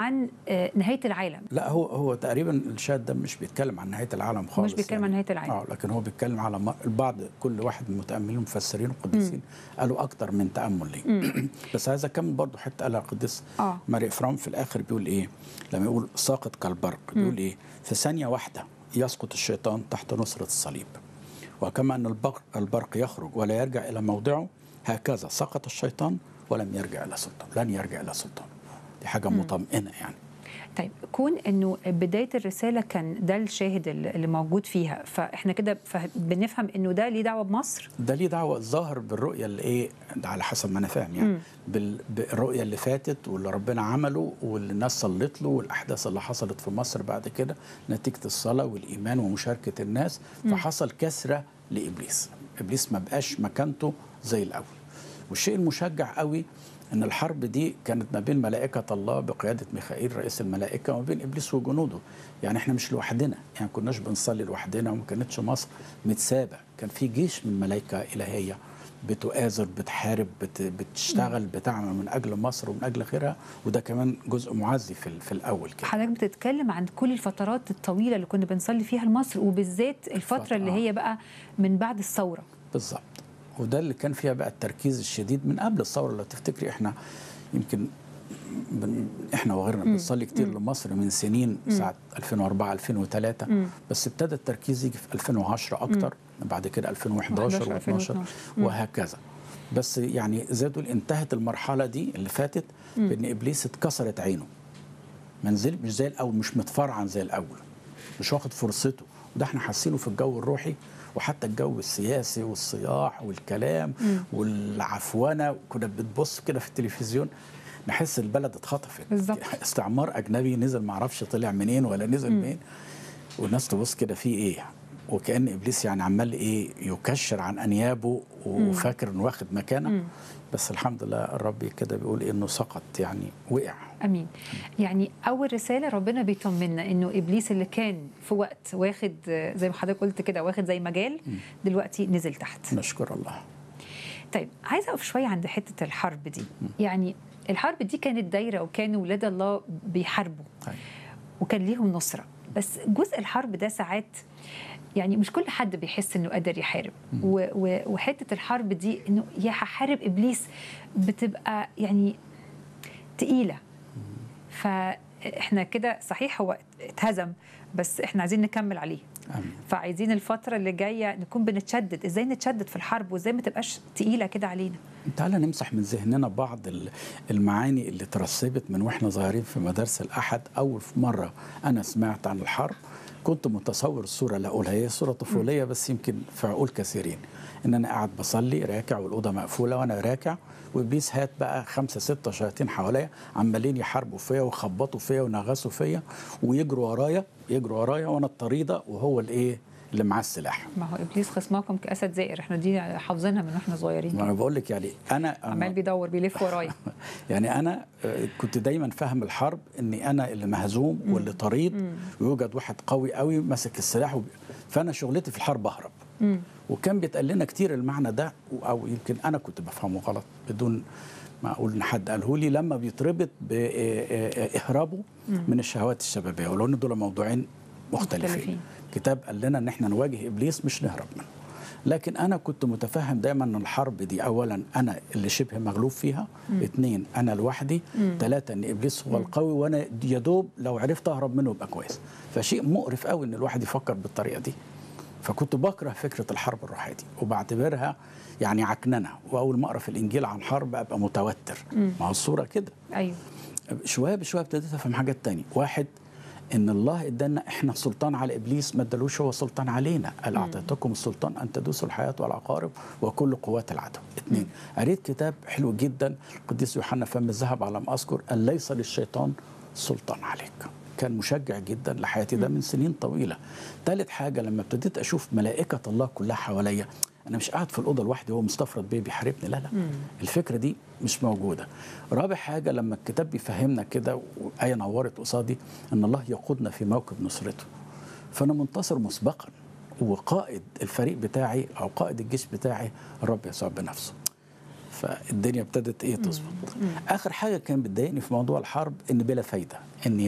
عن آه، نهايه العالم لا هو هو تقريبا الشاهد ده مش بيتكلم عن نهايه العالم خالص مش بيتكلم عن نهاية العالم. اه لكن هو بيتكلم على م- البعض كل واحد من المتاملين المفسرين والقديسين قالوا اكتر من تامل ليه بس عايز اكمل برضه حته قالها القديس آه. ماري افرام في الاخر بيقول ايه لما يقول ساقط كالبرق بيقول ايه في ثانيه واحده يسقط الشيطان تحت نصره الصليب وكما ان البرق, البرق يخرج ولا يرجع الى موضعه هكذا سقط الشيطان ولم يرجع الى سلطان لن يرجع الى سلطان دي حاجه مطمئنه يعني طيب كون انه بدايه الرساله كان ده الشاهد اللي اللي موجود فيها فاحنا كده فه- بنفهم انه ده ليه دعوه بمصر ده ليه دعوه الظاهر بالرؤيه اللي ايه ده على حسب ما انا فاهم يعني بال- بالرؤيه اللي فاتت واللي ربنا عمله واللي الناس صلت له والاحداث اللي حصلت في مصر بعد كده نتيجه الصلاه والايمان ومشاركه الناس فحصل كسره لابليس ابليس ما بقاش مكانته زي الاول والشيء المشجع قوي ان الحرب دي كانت ما بين ملائكه الله بقياده ميخائيل رئيس الملائكه وما بين ابليس وجنوده يعني احنا مش لوحدنا يعني كناش بنصلي لوحدنا وما كانتش مصر متسابه كان في جيش من ملائكه الهيه بتؤازر بتحارب بت بتشتغل بتعمل من اجل مصر ومن اجل غيرها وده كمان جزء معزي في, ال- في الاول كده حضرتك بتتكلم عن كل الفترات الطويله اللي كنا بنصلي فيها لمصر وبالذات الفتره الفترة، اللي آه. هي بقى من بعد الثوره بالظبط وده اللي كان فيها بقى التركيز الشديد من قبل الثوره لو تفتكري احنا يمكن بن احنا وغيرنا بنصلي كتير لمصر من سنين ساعه 2004 2003 بس ابتدى التركيز يجي في 2010 اكتر بعد كده 2011 و12 2012. وهكذا بس يعني زي ما تقول انتهت المرحله دي اللي فاتت بان ابليس اتكسرت عينه منزل مش زي الاول مش متفرعن زي الاول مش واخد فرصته وده احنا حاسينه في الجو الروحي وحتى الجو السياسي والصياح والكلام والعفونه كنا بتبص كده في التلفزيون نحس البلد اتخطفت بالظبط. استعمار اجنبي نزل معرفش طلع منين ولا نزل منين والناس تبص كده في ايه وكان ابليس يعني عمال ايه يكشر عن انيابه وفاكر انه واخد مكانه بس الحمد لله الرب كده بيقول انه سقط يعني وقع امين يعني اول رساله ربنا بيطمنا انه ابليس اللي كان في وقت واخد آه، زي ما حضرتك قلت كده واخد زي مجال دلوقتي نزل تحت نشكر الله طيب عايزه اقف شويه عند حته الحرب دي يعني الحرب دي كانت دايره وكان ولاد الله بيحاربوا أيوة. وكان ليهم نصره بس جزء الحرب ده ساعات يعني مش كل حد بيحس انه قادر يحارب و و وحته الحرب دي انه يا هحارب ابليس بتبقى يعني تقيله فاحنا كده صحيح هو اتهزم بس احنا عايزين نكمل عليه امين فعايزين الفتره اللي جايه نكون بنتشدد ازاي نتشدد في الحرب وازاي ما تبقاش تقيله كده علينا تعالى نمسح من ذهننا بعض ال- المعاني اللي ترسبت من واحنا صغيرين في مدارس الاحد اول مره انا سمعت عن الحرب كنت متصور الصوره اللي اقولها هي صوره طفوليه بس يمكن في عقول كثيرين ان انا قاعد بصلي راكع والاوضه مقفوله وانا راكع وابليس هات بقى خمسه سته شياطين حواليا عمالين يحاربوا فيا ويخبطوا فيا ونغصوا فيا ويجروا ورايا يجروا ورايا وانا الطريده وهو الايه اللي معاه السلاح ما هو ابليس خصماكم كاسد زائر احنا دي حافظينها من واحنا صغيرين ما انا بقول لك يعني انا عمال بيدور بيلف ورايا يعني انا آه، كنت دايما فاهم الحرب اني انا اللي مهزوم واللي طريد ويوجد واحد قوي قوي ماسك السلاح وب... فانا شغلتي في الحرب اهرب وكان بيتقال لنا كتير المعنى ده او يمكن انا كنت بفهمه غلط بدون ما اقول ان حد قاله لي لما بيتربط باهرابه من الشهوات الشبابيه ولو ان دول موضوعين مختلفين, مختلفين. كتاب قال لنا ان احنا نواجه ابليس مش نهرب منه لكن انا كنت متفهم دايما ان الحرب دي اولا انا اللي شبه مغلوب فيها اثنين انا لوحدي ثلاثه ان ابليس هو القوي وانا يا دوب لو عرفت اهرب منه يبقى كويس فشيء مقرف قوي ان الواحد يفكر بالطريقه دي فكنت بكره فكره الحرب الروحيه دي وبعتبرها يعني عكننه واول ما اقرا في الانجيل عن حرب ابقى متوتر ما هو الصوره كده ايوه شويه بشويه ابتديت افهم حاجات تانية واحد ان الله ادانا احنا سلطان على ابليس ما ادالوش هو سلطان علينا قال اعطيتكم السلطان ان تدوسوا الحياه والعقارب وكل قوات العدو اثنين قريت كتاب حلو جدا القديس يوحنا فم الذهب على ما اذكر قال ليس للشيطان سلطان عليك كان مشجع جدا لحياتي ده من سنين طويله ثالث حاجه لما ابتديت اشوف ملائكه الله كلها حواليا انا مش قاعد في الاوضه لوحدي هو مستفرد بيه بيحاربني لا لا الفكره دي مش موجوده رابع حاجه لما الكتاب بيفهمنا كده وايه نورت قصادي ان الله يقودنا في موكب نصرته فانا منتصر مسبقا وقائد الفريق بتاعي او قائد الجيش بتاعي الرب يسوع بنفسه فالدنيا ابتدت ايه تظبط اخر حاجه كان بتضايقني في موضوع الحرب ان بلا فايده ان